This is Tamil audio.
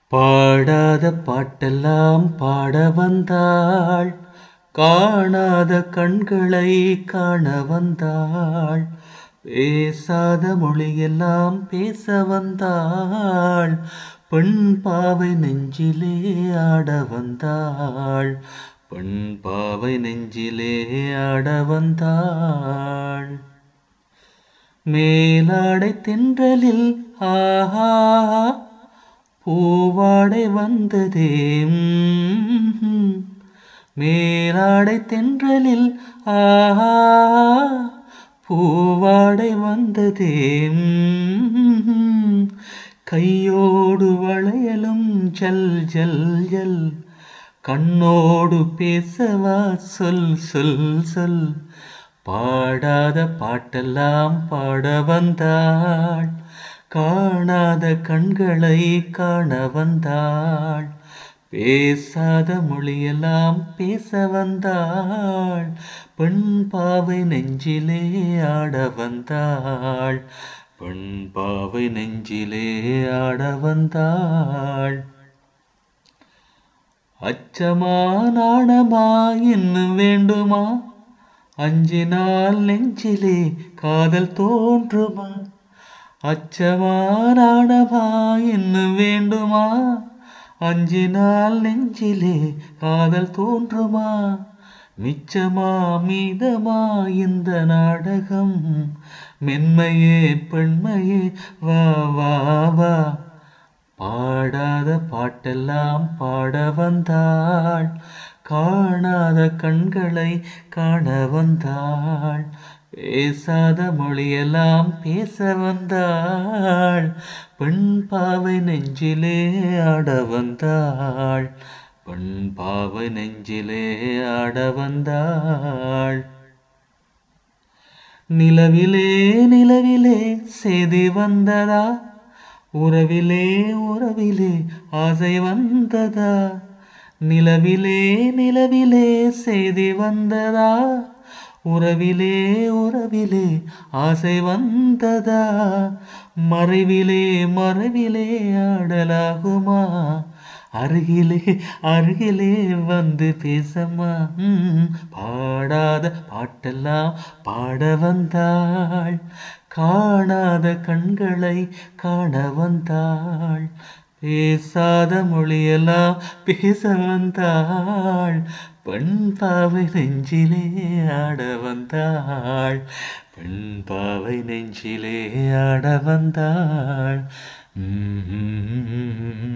பாடாத பாட்டெல்லாம் பாட வந்தாள் காணாத கண்களை காண வந்தாள் பேசாத மொழியெல்லாம் பேச வந்தாள் பெண் பாவை நெஞ்சிலே ஆட வந்தாள் பெண் பாவை நெஞ்சிலே ஆட வந்தாள் மேலாடை தென்றலில் ஆஹா பூவாடை வந்ததே ம்ஹும். மேலாடை தென்றலில் ஆஹா பூவாடை வந்ததே ம்ஹும். கையோடு வளையலும் ஜல் ஜல் ஜல் கண்ணோடு பேசவா சொல் சொல் சொல் பாடாத பாட்டெல்லாம் பாட வந்தாள் காணாத கண்களை காண வந்தாள் பேசாத மொழியெல்லாம் பேச வந்தாள் பெண் பாவை நெஞ்சிலே ஆட வந்தாள் பெண் பாவை நெஞ்சிலே ஆட வந்தாள் அச்சமா நாணமா இன்னும் வேண்டுமா அஞ்சினால் நெஞ்சிலே காதல் தோன்றுமா அச்சமா நாணமா இன்னும் வேண்டுமா அஞ்சினால் நெஞ்சிலே காதல் தோன்றுமா மிச்சமா மீதமா இந்த நாடகம் மென்மையே பெண்மையே வா வா வா பாடாத பாட்டெல்லாம் பாட வந்தாள் காணாத கண்களை காண வந்தாள் பேசாத மொழியெல்லாம் பேச வந்தாள் பெண் பாவை நெஞ்சிலே ஆட வந்தாள் பெண் பாவை நெஞ்சிலே ஆட வந்தாள் நிலவிலே நிலவிலே செய்தி வந்ததா உறவிலே உறவிலே ஆசை வந்ததா நிலவிலே நிலவிலே செய்தி வந்ததா உறவிலே உறவிலே ஆசை வந்ததா மறைவிலே மறைவிலே ஆடலாகுமா அருகிலே அருகிலே வந்து பேசம்மா ம், பாடாத பாட்டெல்லாம் பாட வந்தாள் காணாத கண்களை காண வந்தாள் பேசாத மொழியெல்லாம் பேச வந்தாள் பெண் பாவை நெஞ்சிலே ஆட வந்தாள் பெண் பாவை நெஞ்சிலே ஆட வந்தாள் ம்